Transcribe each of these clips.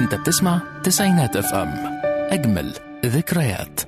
انت بتسمع تسعينات اف ام اجمل ذكريات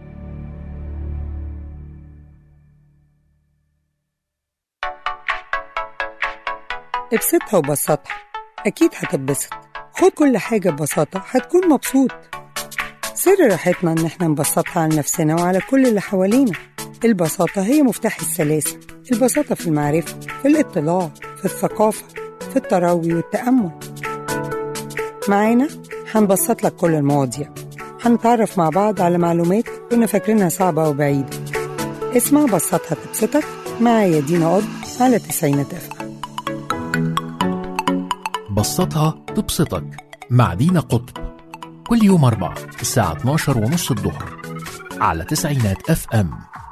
ابسطها وبسطها أكيد هتتبسط خد كل حاجة ببساطة هتكون مبسوط سر راحتنا إن احنا نبسطها على نفسنا وعلى كل اللي حوالينا البساطة هي مفتاح السلاسة البساطة في المعرفة في الاطلاع في الثقافة في التروي والتأمل معانا هنبسط لك كل المواضيع هنتعرف مع بعض على معلومات كنا فاكرينها صعبة وبعيدة اسمع بسطها تبسطك معايا دينا قض على تسعينات اف بسطها تبسطك مع دينا قطب كل يوم أربعة الساعة 12 ونص الظهر على تسعينات اف ام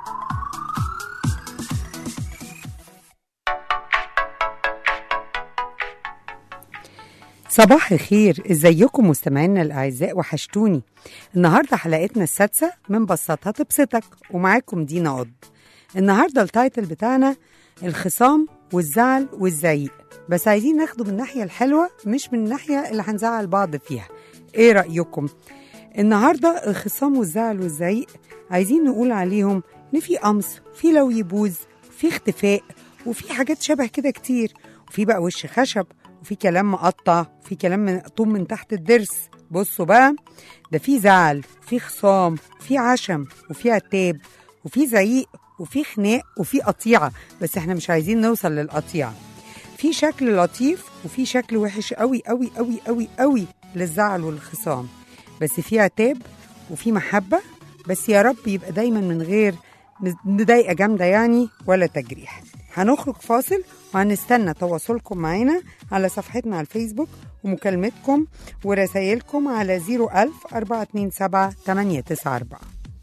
صباح الخير ازيكم مستمعينا الاعزاء وحشتوني النهارده حلقتنا السادسه من بسطها تبسطك ومعاكم دينا قض النهارده التايتل بتاعنا الخصام والزعل والزعيق بس عايزين ناخده من الناحيه الحلوه مش من الناحيه اللي هنزعل بعض فيها ايه رايكم النهارده الخصام والزعل والزعيق عايزين نقول عليهم ان في قمص في لو يبوز في اختفاء وفي حاجات شبه كده كتير وفي بقى وش خشب وفي كلام مقطع وفي كلام مقطوم من تحت الضرس بصوا بقى ده في زعل في خصام في عشم وفي عتاب وفي زعيق وفي خناق وفي قطيعة بس احنا مش عايزين نوصل للقطيعة في شكل لطيف وفي شكل وحش قوي قوي قوي قوي قوي للزعل والخصام بس في عتاب وفي محبة بس يا رب يبقى دايما من غير مضايقة جامدة يعني ولا تجريح هنخرج فاصل وهنستنى تواصلكم معنا على صفحتنا على الفيسبوك ومكالمتكم ورسائلكم على 01000 427 894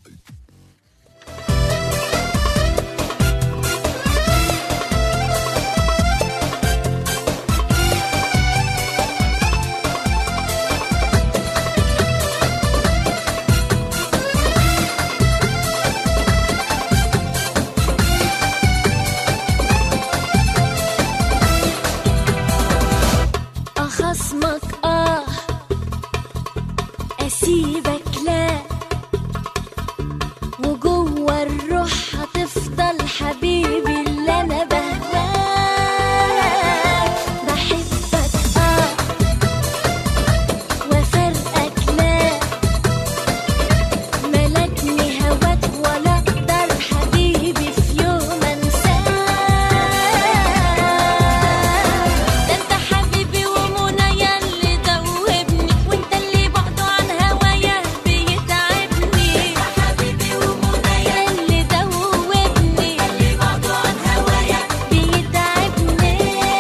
أخصمك آه أسيبك لا وجوه الروح هتفضل حبيبي اللي أنا بهواك بحبك آه وفرقك لا ملكني هواك ولا أقدر حبيبي في يوم أنساك ده انت حبيبي ومنى اللي دوبني وانت اللي بعده عن هوايا بيتعبني حبيبي ومنى اللي دوبني اللي بعده عن هوايا بيتعبني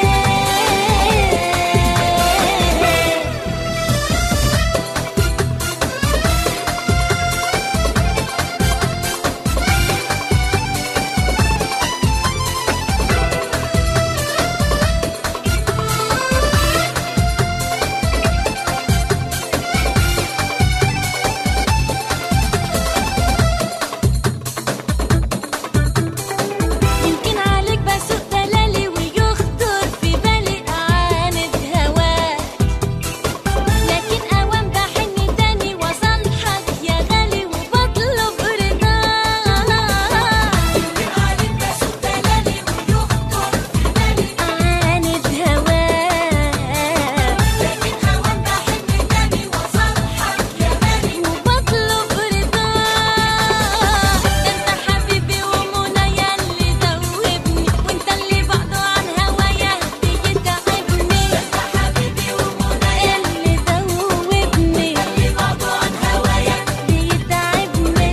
يمكن عليك بسوق دلالي ويخطر في بالي أعاند هواك لكن أوام بحن تاني وصالحك يا غالي وبطلب رضاك يمكن عليك بسوق دلالي ويخطر في بالي أعاند هواك لكن أوام بحن تاني وصالحك يا غالي وبطلب رضاك ده انت حبيبي ومنى اللي دوبني وانت اللي بعده عن هوايا بيتعبني انت حبيبي ومنى اللي دوبني اللي بعده عن هوايا بيتعبني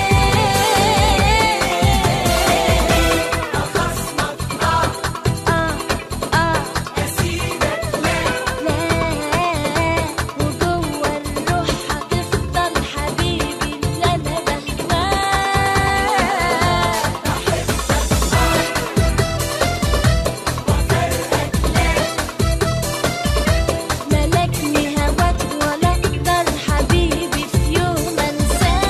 أخصمك آه آه آه أسيبك لا لا وجوه الروح هتفضل حبيبي اللي أنا بهواك ملكني هواك ولا اقدر حبيبي في يوم انساك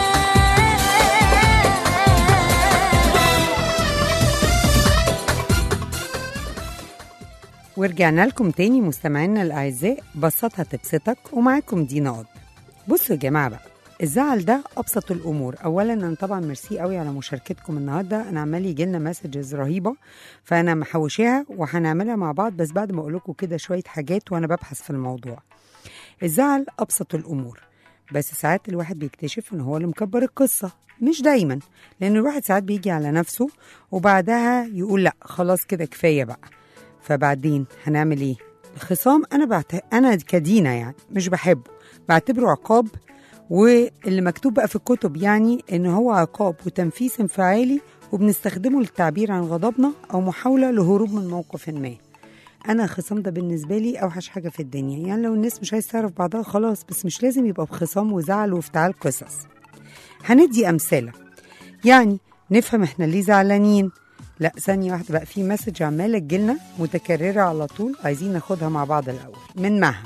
ورجعنا لكم تاني مستمعينا الأعزاء بسطها تبسطك ومعاكم دينا قض بصوا يا جماعه بقى الزعل ده ابسط الامور اولا انا طبعا ميرسي قوي على مشاركتكم النهارده انا عمال يجي لنا مسجز رهيبه فانا محوشاها وهنعملها مع بعض بس بعد ما اقول لكم كده شويه حاجات وانا ببحث في الموضوع الزعل ابسط الامور بس ساعات الواحد بيكتشف ان هو اللي مكبر القصه مش دايما لان الواحد ساعات بيجي على نفسه وبعدها يقول لا خلاص كده كفايه بقى فبعدين هنعمل ايه الخصام انا بعت... انا كدينا يعني مش بحبه بعتبره عقاب واللي مكتوب بقى في الكتب يعني ان هو عقاب وتنفيذ انفعالي وبنستخدمه للتعبير عن غضبنا او محاوله لهروب من موقف ما انا الخصام ده بالنسبه لي اوحش حاجه في الدنيا يعني لو الناس مش عايز تعرف بعضها خلاص بس مش لازم يبقى بخصام وزعل وافتعال قصص هندي امثله يعني نفهم احنا ليه زعلانين لا ثانية واحدة بقى في مسج عمالة تجيلنا متكررة على طول عايزين ناخدها مع بعض الأول من مها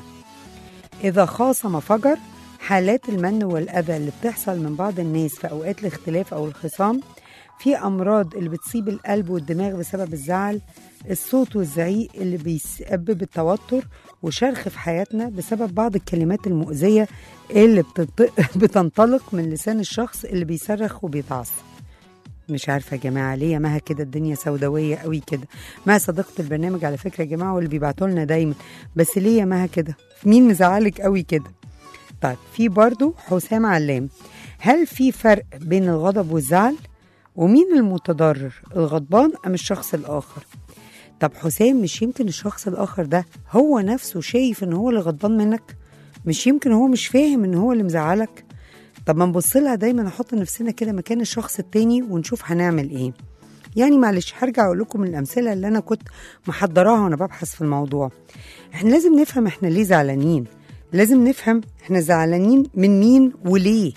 إذا خاصم فجر حالات المن والأذى اللي بتحصل من بعض الناس في أوقات الاختلاف أو الخصام في أمراض اللي بتصيب القلب والدماغ بسبب الزعل الصوت والزعيق اللي بيسبب التوتر وشرخ في حياتنا بسبب بعض الكلمات المؤذية اللي بتط- بتنطلق من لسان الشخص اللي بيصرخ وبيتعصب مش عارفه يا جماعه ليه يا مها كده الدنيا سوداويه قوي كده مها صديقه البرنامج على فكره يا جماعه واللي بيبعتوا لنا دايما بس ليه يا مها كده مين مزعلك قوي كده طيب في برضو حسام علام هل في فرق بين الغضب والزعل ومين المتضرر الغضبان ام الشخص الاخر طب حسام مش يمكن الشخص الاخر ده هو نفسه شايف ان هو اللي غضبان منك مش يمكن هو مش فاهم ان هو اللي مزعلك طب ما نبص لها دايما نحط نفسنا كده مكان الشخص التاني ونشوف هنعمل ايه يعني معلش هرجع اقول لكم من الامثله اللي انا كنت محضراها وانا ببحث في الموضوع احنا لازم نفهم احنا ليه زعلانين لازم نفهم احنا زعلانين من مين وليه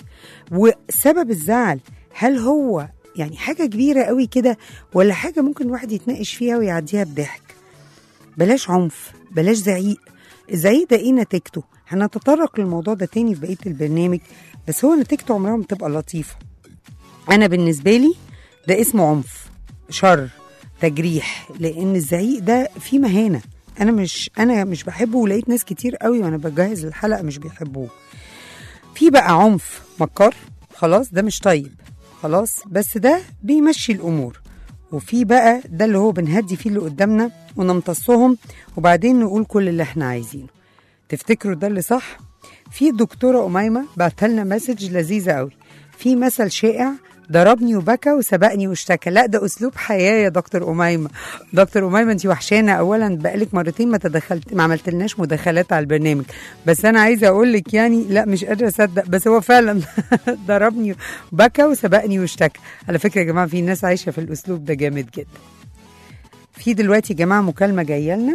وسبب الزعل هل هو يعني حاجه كبيره قوي كده ولا حاجه ممكن الواحد يتناقش فيها ويعديها بضحك بلاش عنف بلاش زعيق الزعيق ده ايه نتيجته هنتطرق للموضوع ده تاني في بقيه البرنامج بس هو نتيجته عمرها ما بتبقى لطيفه انا بالنسبه لي ده اسمه عنف شر تجريح لان الزعيق ده فيه مهانه انا مش انا مش بحبه ولقيت ناس كتير قوي وانا بجهز الحلقه مش بيحبوه في بقى عنف مكار خلاص ده مش طيب خلاص بس ده بيمشي الامور وفي بقى ده اللي هو بنهدي فيه اللي قدامنا ونمتصهم وبعدين نقول كل اللي احنا عايزينه تفتكروا ده اللي صح في دكتوره اميمه بعت لنا مسج لذيذه قوي في مثل شائع ضربني وبكى وسبقني واشتكى لا ده اسلوب حياه يا دكتور اميمه دكتور اميمه انت وحشانه اولا بقالك مرتين ما تدخلت ما عملتلناش مداخلات على البرنامج بس انا عايزه اقول لك يعني لا مش قادره اصدق بس هو فعلا ضربني بكى وسبقني واشتكى على فكره يا جماعه في ناس عايشه في الاسلوب ده جامد جدا في دلوقتي يا جماعه مكالمه جايه لنا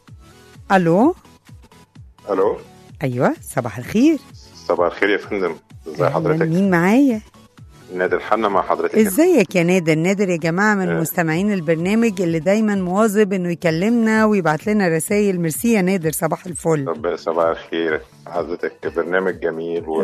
الو الو ايوه صباح الخير صباح الخير يا فندم ازي أهلاً، حضرتك مين معايا نادر حنا مع حضرتك ازيك يا نادر نادر يا جماعه من آه. مستمعين البرنامج اللي دايما مواظب انه يكلمنا ويبعت لنا رسائل ميرسي يا نادر صباح الفل رب صباح الخير حضرتك برنامج جميل و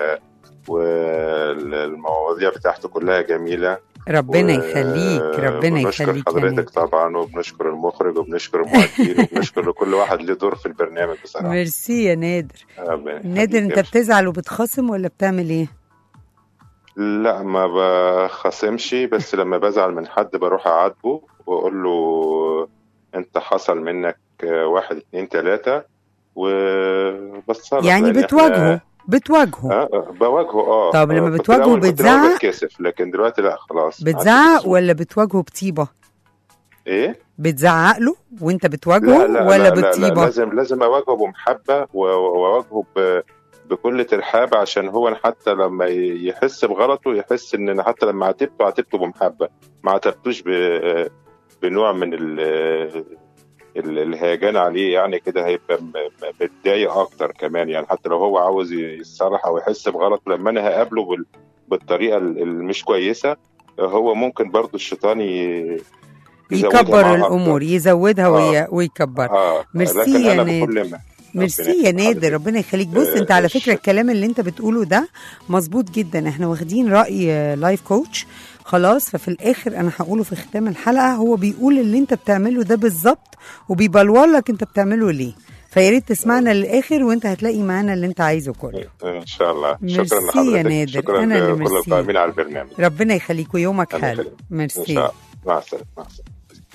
والمواضيع بتاعته كلها جميله ربنا و- يخليك ربنا بنشكر يخليك يا حضرتك نادر طبعا وبنشكر المخرج وبنشكر المعدين وبنشكر لكل واحد له دور في البرنامج بصراحه ميرسي يا نادر ربنا يخليك نادر يا انت فندم. بتزعل وبتخاصم ولا بتعمل ايه لا ما بخاصمش بس لما بزعل من حد بروح اعاتبه واقول له انت حصل منك واحد اتنين تلاتة وبتصرف يعني لأن إحنا- بتواجهه بتواجهه اه آه، بواجهه اه طب لما آه، كنت بتواجهه الأول- كنت الأول بتزعق؟ بتكسف لكن دلوقتي لا خلاص عندي بتزعق كسوف. ولا بتواجهه بطيبه ايه بتزعق له وانت لا بتواجهه لا ولا لا, لا, لا بطيبه لازم لازم اواجهه بمحبه و- واواجهه ب بكل ترحاب عشان هو حتى لما ي- يحس بغلطه يحس ان أنا حتى لما عاتبته عاتبته بمحبه ما عاتبتوش ب- بنوع من ال ال- الهيجان عليه يعني كده هيبقى م- م- متضايق اكتر كمان يعني حتى لو هو عاوز يتصرح او يحس بغلطه لما انا هقابله بال- بالطريقه ال- المش كويسه هو ممكن برضو الشيطان ي- يزودها يكبر معاه أكتر. الامور يزودها آه. وي... ويكبرها اه ميرسي لكن يا انا نادر. بكل ما ميرسي ربنا يا يخليك نادر حضرتك. ربنا يخليك بص آه، انت على مش- فكره الكلام اللي انت بتقوله ده مظبوط جدا احنا واخدين راي آه، لايف كوتش خلاص ففي الاخر انا هقوله في ختام الحلقه هو بيقول اللي انت بتعمله ده بالظبط وبيبلور لك انت بتعمله ليه فيا ريت تسمعنا للاخر وانت هتلاقي معانا اللي انت عايزه كله ان شاء الله ميرسي شكرا يا لحضرتك نادر. شكرا أنا اللي لكل ميرسي. القائمين على البرنامج ربنا يخليك ويومك الله حلو يخليك. ان ميرسي شاء الله مع السلامه مع السلامه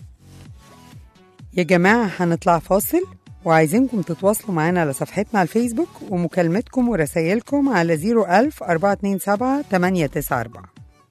يا جماعة هنطلع فاصل وعايزينكم تتواصلوا معانا على صفحتنا على الفيسبوك ومكالمتكم ورسايلكم على 01000 427 894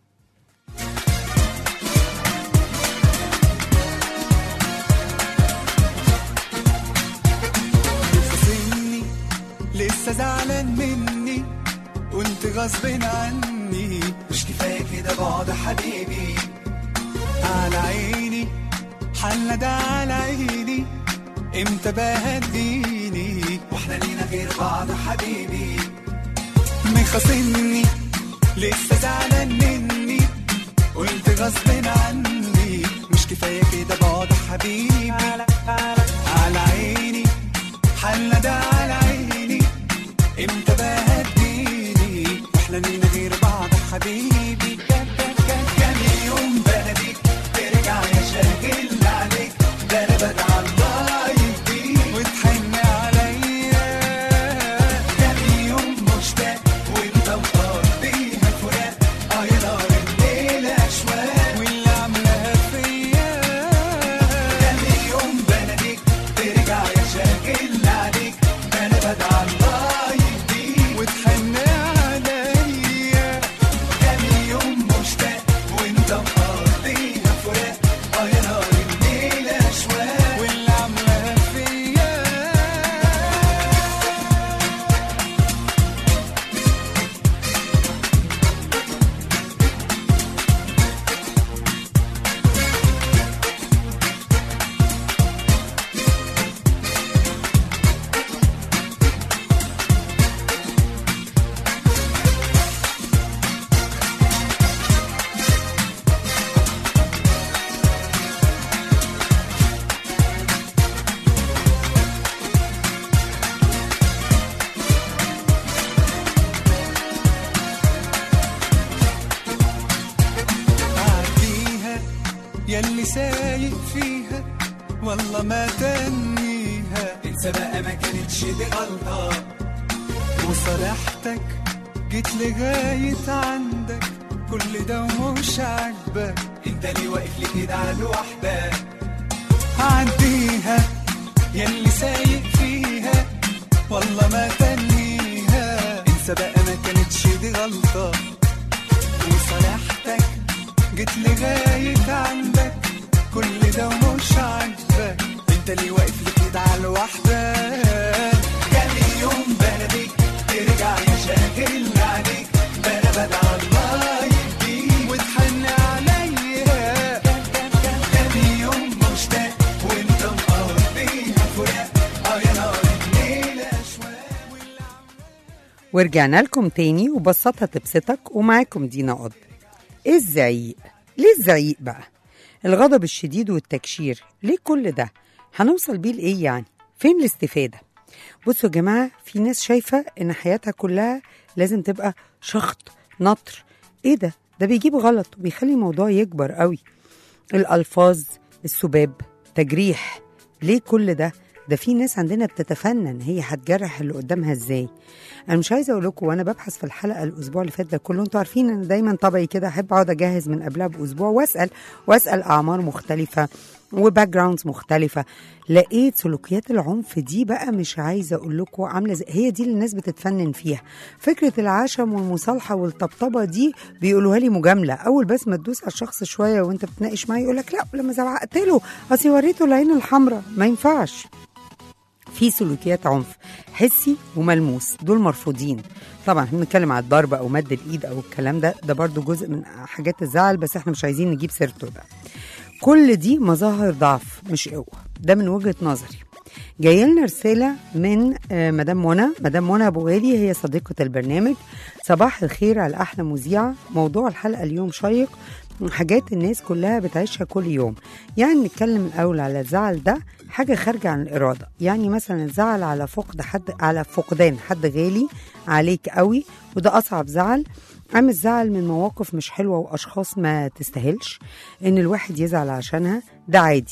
خاصمني لسه زعلان مني وانت غصب عني مش كفايه كده بعد حبيبي على عيني حل ده على عيني امتى بقى هديني واحنا لينا غير بعض حبيبي مخاصمني لسه زعلان مني وانت غصب عني مش كفايه كده بعد حبيبي على عيني حل ده على عيني امتى بقى هديني واحنا لينا غير بعض حبيبي كان كان كان كان يوم بلدي ترجع يا شاغل عليك ده انا بدعى الله يهديك وتحن عليا كان يوم مشتاق وانت مقضيها فراق اه يا نار الليل اشواق واللي عاملاها فيا كان يوم بلدي ترجع يا شاغل عليك ده انا بدعى الله يهديك وتحن عليا كان يوم مشتاق وانت مقضيها فراق اه يا نار الليل اشواق واللي عاملاها فيا عديها ياللي سايق فيها والله ما تنيها انسى بقى ما كانتش دي غلطة وصالحتك جيت لغاية عندك كل ده ومش عاجبك انت ليه واقف لي كده على لوحدك عديها ياللي سايق فيها والله ما تنيها انسى بقى ما كانتش دي غلطة وصالحتك جيت لغاية عندك كل ده ومش عاجبك انت ليه واقف لي كده على لوحدك جالي يوم بلدي ترجع يا شاغل عليك بلا بدع الله يهديك وتحن عليا جالي يوم مشتاق وانت مقضيها فراق اه يا نار الليل اشواق ورجعنا لكم تاني وبسطها تبسطك ومعاكم دينا قض ايه الزعيق ليه الزعيق بقى الغضب الشديد والتكشير ليه كل ده هنوصل بيه لايه يعني فين الاستفاده بصوا يا جماعه في ناس شايفه ان حياتها كلها لازم تبقى شخط نطر ايه ده ده بيجيب غلط وبيخلي الموضوع يكبر قوي الالفاظ السباب تجريح ليه كل ده ده في ناس عندنا بتتفنن هي هتجرح اللي قدامها ازاي انا مش عايزه اقول لكم وانا ببحث في الحلقه الاسبوع اللي فات ده كله انتوا عارفين انا دايما طبعي كده احب اقعد اجهز من قبلها باسبوع واسال واسال اعمار مختلفه وباك جراوندز مختلفه لقيت سلوكيات العنف دي بقى مش عايزه اقول لكم عامله زي هي دي اللي الناس بتتفنن فيها فكره العشم والمصالحه والطبطبه دي بيقولوها لي مجامله اول بس ما تدوس على الشخص شويه وانت بتناقش معاه يقول لك لا لما زعقت له اصل وريته العين الحمراء ما ينفعش في سلوكيات عنف حسي وملموس دول مرفوضين طبعا احنا بنتكلم على الضرب او مد الايد او الكلام ده ده برضو جزء من حاجات الزعل بس احنا مش عايزين نجيب سيرته ده كل دي مظاهر ضعف مش قوه ده من وجهه نظري جايه لنا رساله من آه، مدام منى مدام منى ابو غالي هي صديقه البرنامج صباح الخير على احلى مذيعه موضوع الحلقه اليوم شيق حاجات الناس كلها بتعيشها كل يوم يعني نتكلم الاول على الزعل ده حاجه خارجه عن الاراده يعني مثلا الزعل على فقد حد على فقدان حد غالي عليك قوي وده اصعب زعل أما الزعل من مواقف مش حلوة وأشخاص ما تستاهلش إن الواحد يزعل عشانها ده عادي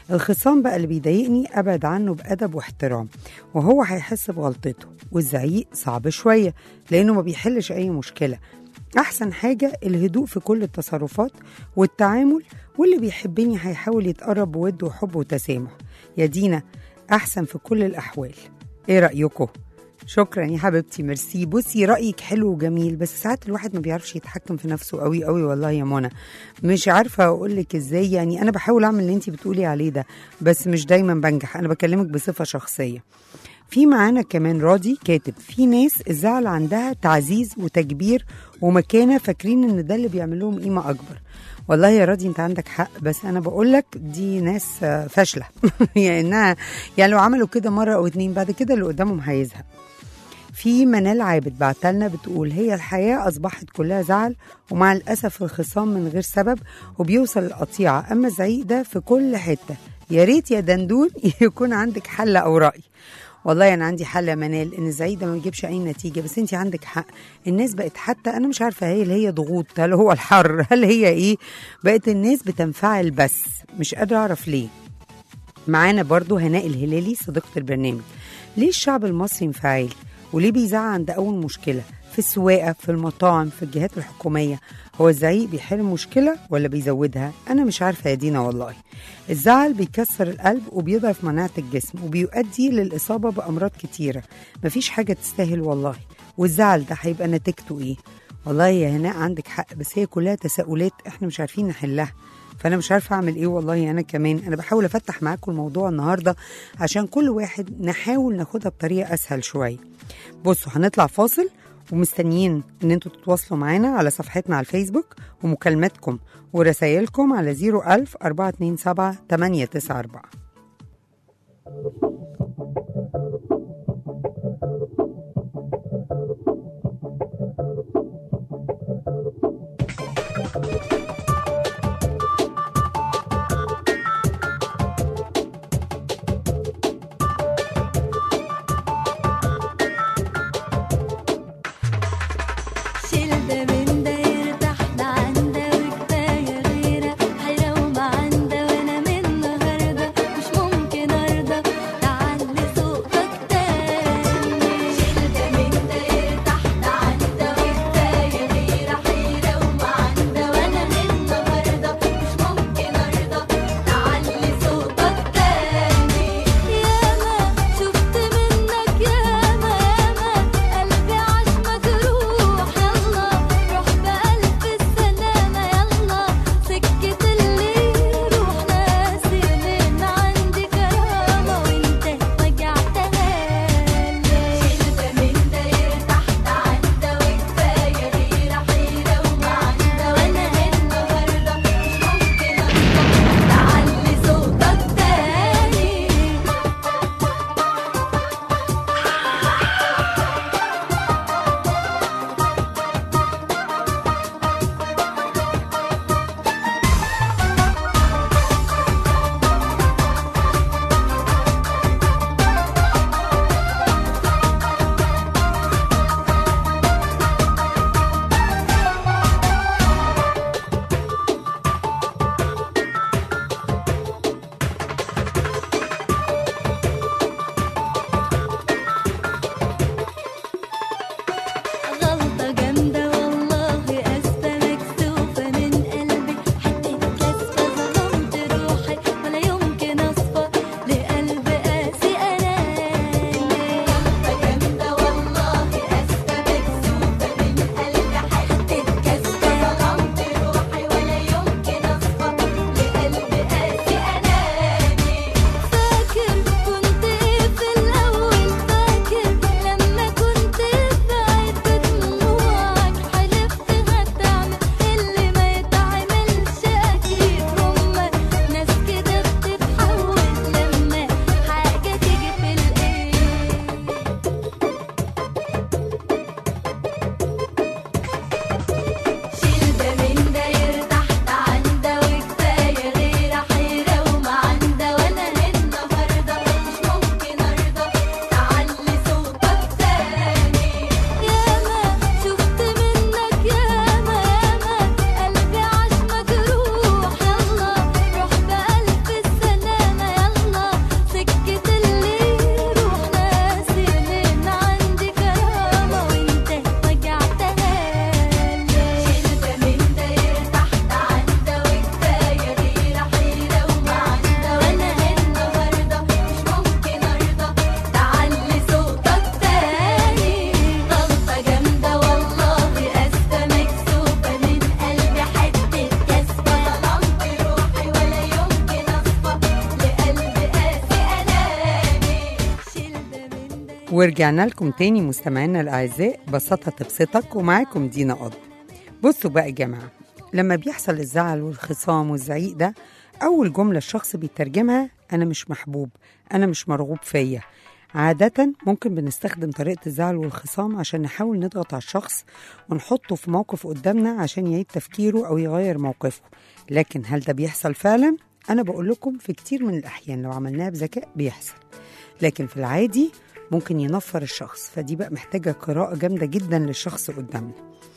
الخصام بقى اللي بيضايقني ابعد عنه بادب واحترام وهو هيحس بغلطته والزعيق صعب شويه لانه ما بيحلش اي مشكله احسن حاجه الهدوء في كل التصرفات والتعامل واللي بيحبني هيحاول يتقرب بود وحب وتسامح يا دينا احسن في كل الاحوال ايه رايكم شكرا يا حبيبتي ميرسي بصي رايك حلو وجميل بس ساعات الواحد ما بيعرفش يتحكم في نفسه قوي قوي والله يا منى مش عارفه اقول لك ازاي يعني انا بحاول اعمل اللي انت بتقولي عليه ده بس مش دايما بنجح انا بكلمك بصفه شخصيه في معانا كمان راضي كاتب في ناس الزعل عندها تعزيز وتكبير ومكانه فاكرين ان ده اللي بيعمل لهم قيمه اكبر والله يا راضي انت عندك حق بس انا بقول لك دي ناس آه، فاشله يعني انها يعني لو عملوا كده مره او اتنين بعد كده اللي قدامهم هيزهق في منال عابد بعتلنا بتقول هي الحياة أصبحت كلها زعل ومع الأسف الخصام من غير سبب وبيوصل القطيعة أما الزعيق ده في كل حتة يا ريت يا دندون يكون عندك حل أو رأي والله انا عندي حل يا منال ان الزعيق ده ما بيجيبش اي نتيجه بس انت عندك حق الناس بقت حتى انا مش عارفه هي اللي هي ضغوط هل هو الحر هل هي ايه بقت الناس بتنفعل بس مش قادره اعرف ليه معانا برضو هناء الهلالي صديقة البرنامج ليه الشعب المصري انفعالي وليه بيزعق عند أول مشكلة في السواقة في المطاعم في الجهات الحكومية هو الزعيق بيحل المشكلة ولا بيزودها أنا مش عارفة يا دينا والله الزعل بيكسر القلب وبيضعف مناعة الجسم وبيؤدي للإصابة بأمراض كتيرة مفيش حاجة تستاهل والله والزعل ده هيبقى نتيجته إيه والله يا هناء عندك حق بس هي كلها تساؤلات احنا مش عارفين نحلها فانا مش عارفه اعمل ايه والله انا كمان انا بحاول افتح معاكم الموضوع النهارده عشان كل واحد نحاول ناخدها بطريقه اسهل شويه بصوا هنطلع فاصل ومستنيين ان انتوا تتواصلوا معانا على صفحتنا على الفيسبوك ومكالماتكم ورسايلكم على 01000 427 894 شيل ده من ده يرتاح ده عن ده وكفاية غيرة حيرة وما عن ده وانا من النهاردة مش ممكن ارضى ورجعنا لكم تاني مستمعينا الأعزاء بساطة تبسطك ومعاكم دينا قض بصوا بقى يا جماعة لما بيحصل الزعل والخصام والزعيق ده أول جملة الشخص بيترجمها أنا مش محبوب أنا مش مرغوب فيا عادة ممكن بنستخدم طريقة الزعل والخصام عشان نحاول نضغط على الشخص ونحطه في موقف قدامنا عشان يعيد تفكيره أو يغير موقفه لكن هل ده بيحصل فعلا؟ أنا بقول لكم في كتير من الأحيان لو عملناها بذكاء بيحصل لكن في العادي ممكن ينفر الشخص فدي بقى محتاجة قراءة جامدة جدا للشخص قدامنا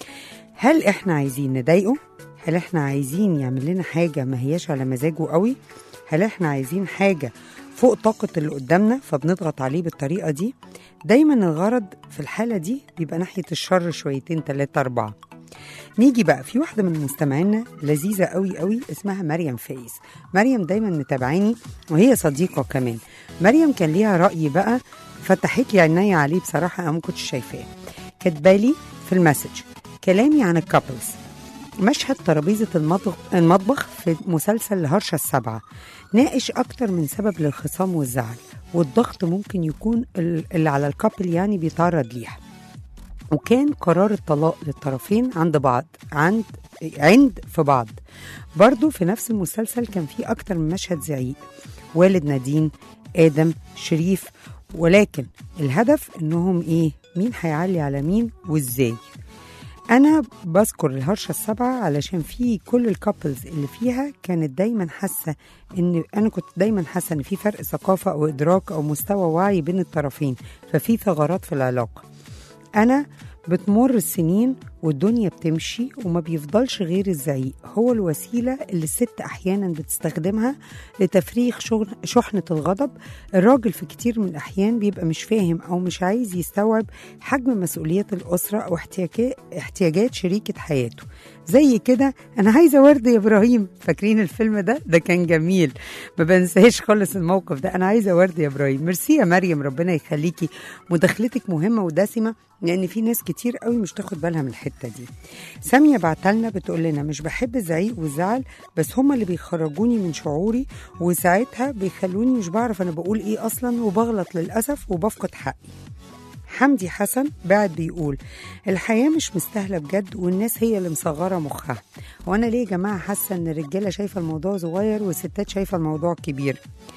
هل احنا عايزين نضايقه؟ هل احنا عايزين يعمل لنا حاجة ما هياش على مزاجه قوي؟ هل احنا عايزين حاجة فوق طاقة اللي قدامنا فبنضغط عليه بالطريقة دي؟ دايما الغرض في الحالة دي بيبقى ناحية الشر شويتين تلاتة أربعة نيجي بقى في واحدة من مستمعينا لذيذة قوي قوي اسمها مريم فايز مريم دايما متابعاني وهي صديقة كمان مريم كان ليها رأي بقى فتحت لي عينيا عليه بصراحة أنا ما كنتش شايفاه كاتبالي في المسج كلامي عن الكابلز مشهد ترابيزة المطبخ, المطبخ في مسلسل هرشة السبعة ناقش أكتر من سبب للخصام والزعل والضغط ممكن يكون ال- اللي على الكابل يعني بيتعرض ليها وكان قرار الطلاق للطرفين عند بعض عند عند في بعض برضو في نفس المسلسل كان في أكتر من مشهد زعيق والد نادين آدم شريف ولكن الهدف إنهم إيه مين هيعلي على مين وإزاي أنا بذكر الهرشة السبعة علشان في كل الكابلز اللي فيها كانت دايما حاسة إن أنا كنت دايما حاسة إن في فرق ثقافة أو إدراك أو مستوى وعي بين الطرفين ففي ثغرات في العلاقة أنا بتمر السنين والدنيا بتمشي وما بيفضلش غير الزعيق هو الوسيلة اللي الست أحيانا بتستخدمها لتفريغ شغل- شحنة الغضب الراجل في كتير من الأحيان بيبقى مش فاهم أو مش عايز يستوعب حجم مسؤوليات الأسرة أو احتياجات, احتياجات شريكة حياته زي كده أنا عايزة ورد يا إبراهيم فاكرين الفيلم ده ده كان جميل ما بنساش خالص الموقف ده أنا عايزة ورد يا إبراهيم ميرسي يا مريم ربنا يخليكي مداخلتك مهمة ودسمة لأن في ناس كتير قوي مش تاخد بالها من الحتة دي سامية بعتلنا بتقول لنا مش بحب الزعيق والزعل بس هما اللي بيخرجوني من شعوري وساعتها بيخلوني مش بعرف أنا بقول إيه أصلا وبغلط للأسف وبفقد حقي حمدي حسن بعد بيقول الحياة مش مستاهلة بجد والناس هي اللي مصغرة مخها وانا ليه يا جماعة حاسة ان الرجالة شايفة الموضوع صغير والستات شايفة الموضوع كبير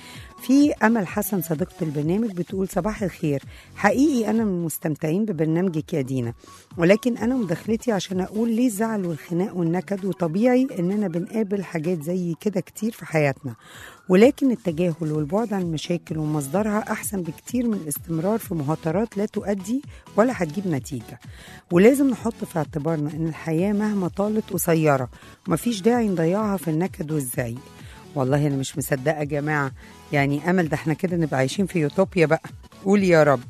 في امل حسن صديقه البرنامج بتقول صباح الخير حقيقي انا من المستمتعين ببرنامجك يا دينا ولكن انا مداخلتي عشان اقول ليه الزعل والخناق والنكد وطبيعي اننا بنقابل حاجات زي كده كتير في حياتنا ولكن التجاهل والبعد عن المشاكل ومصدرها احسن بكتير من الاستمرار في مهاترات لا تؤدي ولا هتجيب نتيجه ولازم نحط في اعتبارنا ان الحياه مهما طالت قصيره ومفيش داعي نضيعها في النكد والزعيق والله انا مش مصدقه يا جماعه يعني امل ده احنا كده نبقى عايشين في يوتوبيا بقى قول يا رب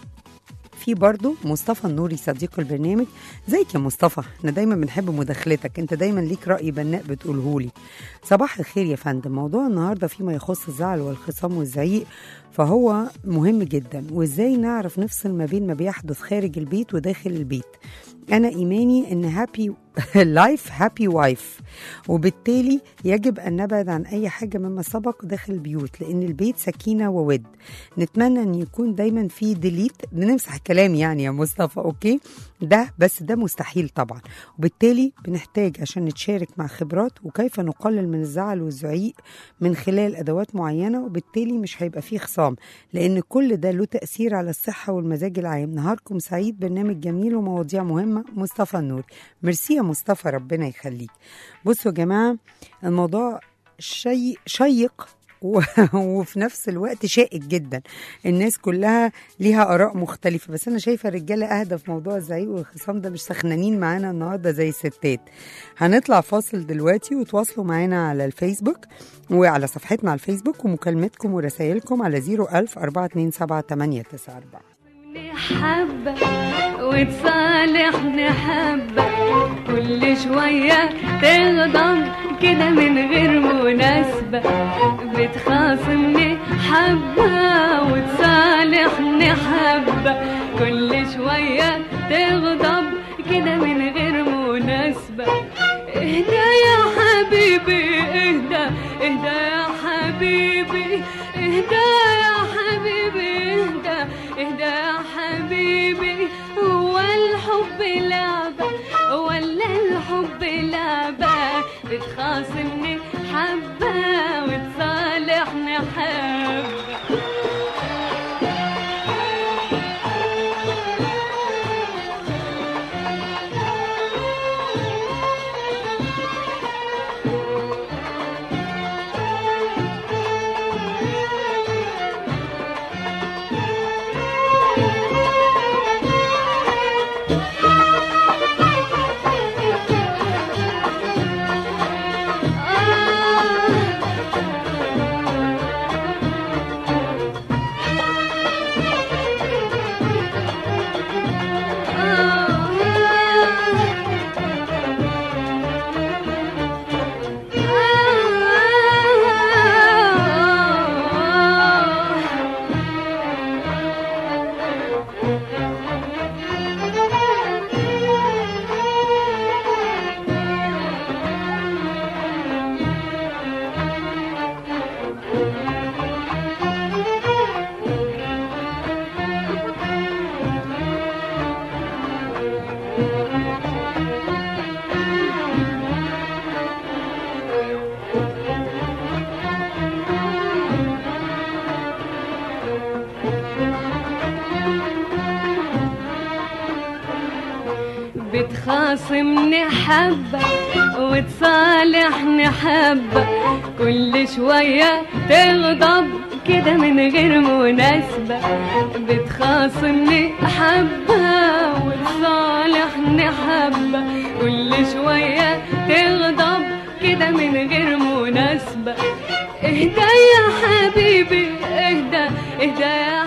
في برضو مصطفى النوري صديق البرنامج زيك يا مصطفى احنا دايما بنحب مداخلتك انت دايما ليك رأي بناء بتقولهولي صباح الخير يا فندم موضوع النهاردة فيما يخص الزعل والخصام والزعيق فهو مهم جدا وازاي نعرف نفصل ما بين ما بيحدث خارج البيت وداخل البيت انا ايماني ان هابي لايف هابي وايف وبالتالي يجب ان نبعد عن اي حاجه مما سبق داخل البيوت لان البيت سكينه وود نتمنى ان يكون دايما في ديليت بنمسح الكلام يعني يا مصطفى اوكي ده بس ده مستحيل طبعا وبالتالي بنحتاج عشان نتشارك مع خبرات وكيف نقلل من الزعل والزعيق من خلال ادوات معينه وبالتالي مش هيبقى فيه خصام لان كل ده له تاثير على الصحه والمزاج العام نهاركم سعيد برنامج جميل ومواضيع مهمه مصطفى النور ميرسي يا مصطفى ربنا يخليك بصوا يا جماعه الموضوع شيء شيق و- وفي نفس الوقت شائك جدا الناس كلها ليها اراء مختلفه بس انا شايفه الرجاله اهدى في موضوع الزعيق والخصام ده مش سخنانين معانا النهارده زي الستات هنطلع فاصل دلوقتي وتواصلوا معانا على الفيسبوك وعلى صفحتنا على الفيسبوك ومكالمتكم ورسائلكم على 01000 427 حبة وتصالحني حبة كل شوية تغضب كده من غير مناسبة بتخاصمني حبة وتصالحني حبة كل شوية تغضب كده من غير مناسبة اهدى يا حبيبي اهدى اهدى يا حبيبي اهدى يا حبيبي اهدى اهدى يا بتخاصمني حبة وتصالحني حبة كل شوية تغضب كده من غير مناسبة بتخاصمني حبة وتصالحني حبة كل شوية تغضب كده من غير مناسبة اهدى يا حبيبي اهدى اهدى يا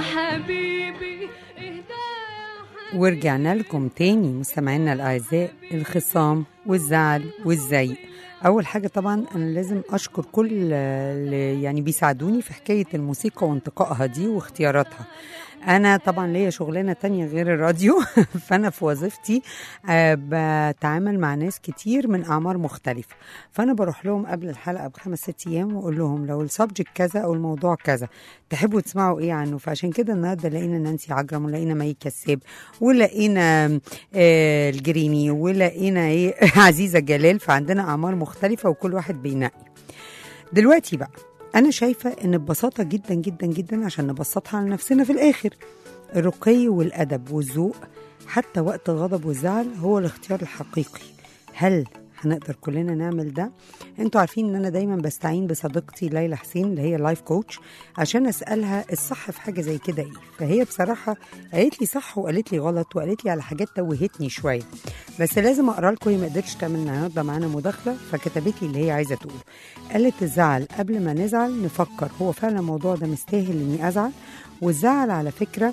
حبيبي اهدى يا حبيبي ورجعنا لكم تاني مستمعينا الأعزاء الخصام والزعل والزيق أول حاجة طبعا أنا لازم أشكر كل اللي يعني بيساعدوني في حكاية الموسيقى وانتقائها دي واختياراتها أنا طبعا ليا شغلانة تانية غير الراديو فأنا في وظيفتي آه، بتعامل مع ناس كتير من أعمار مختلفة فأنا بروح لهم قبل الحلقة بخمس ست أيام وأقول لهم لو السبجكت كذا أو الموضوع كذا تحبوا تسمعوا إيه عنه فعشان كده النهاردة لقينا نانسي عجرم ولقينا مي كساب ولقينا آه، الجريمي ولقينا إيه عزيزة جلال فعندنا أعمار مختلفة وكل واحد بينقي دلوقتي بقى انا شايفه ان ببساطه جدا جدا جدا عشان نبسطها على نفسنا في الاخر الرقي والادب والذوق حتى وقت الغضب والزعل هو الاختيار الحقيقي هل هنقدر كلنا نعمل ده انتوا عارفين ان انا دايما بستعين بصديقتي ليلى حسين اللي هي لايف كوتش عشان اسالها الصح في حاجه زي كده ايه فهي بصراحه قالت لي صح وقالت لي غلط وقالت لي على حاجات توهتني شويه بس لازم اقرا لكم هي ما قدرتش تعمل النهارده معانا مداخله فكتبت لي اللي هي عايزه تقوله قالت الزعل قبل ما نزعل نفكر هو فعلا الموضوع ده مستاهل اني ازعل والزعل على فكره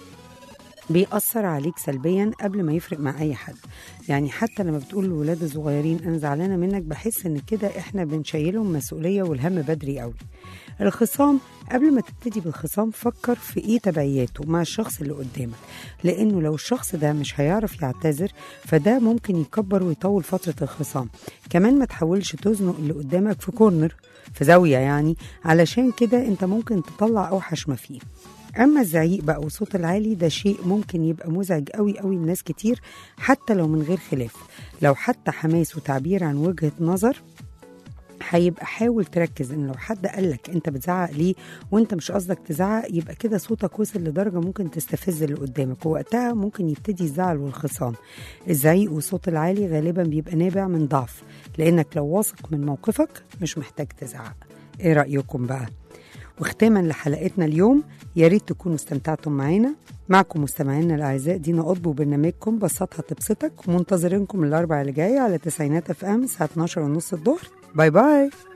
بيأثر عليك سلبيا قبل ما يفرق مع أي حد يعني حتى لما بتقول لولاد الصغيرين أنا زعلانة منك بحس إن كده إحنا بنشيلهم مسؤولية والهم بدري قوي الخصام قبل ما تبتدي بالخصام فكر في ايه تبعياته مع الشخص اللي قدامك لانه لو الشخص ده مش هيعرف يعتذر فده ممكن يكبر ويطول فترة الخصام كمان ما تحاولش تزنق اللي قدامك في كورنر في زاوية يعني علشان كده انت ممكن تطلع اوحش ما فيه اما الزعيق بقى والصوت العالي ده شيء ممكن يبقى مزعج قوي قوي لناس كتير حتى لو من غير خلاف لو حتى حماس وتعبير عن وجهة نظر هيبقى حاول تركز ان لو حد قالك انت بتزعق ليه وانت مش قصدك تزعق يبقى كده صوتك وصل لدرجه ممكن تستفز اللي قدامك ووقتها ممكن يبتدي الزعل والخصام الزعيق والصوت العالي غالبا بيبقى نابع من ضعف لانك لو واثق من موقفك مش محتاج تزعق ايه رايكم بقى وختاما لحلقتنا اليوم يا ريت تكونوا استمتعتم معانا معكم مستمعينا الاعزاء دينا قطب وبرنامجكم بسطها تبسطك ومنتظرينكم الاربع اللي جاي على تسعينات اف ام الساعه 12 ونص الظهر باي باي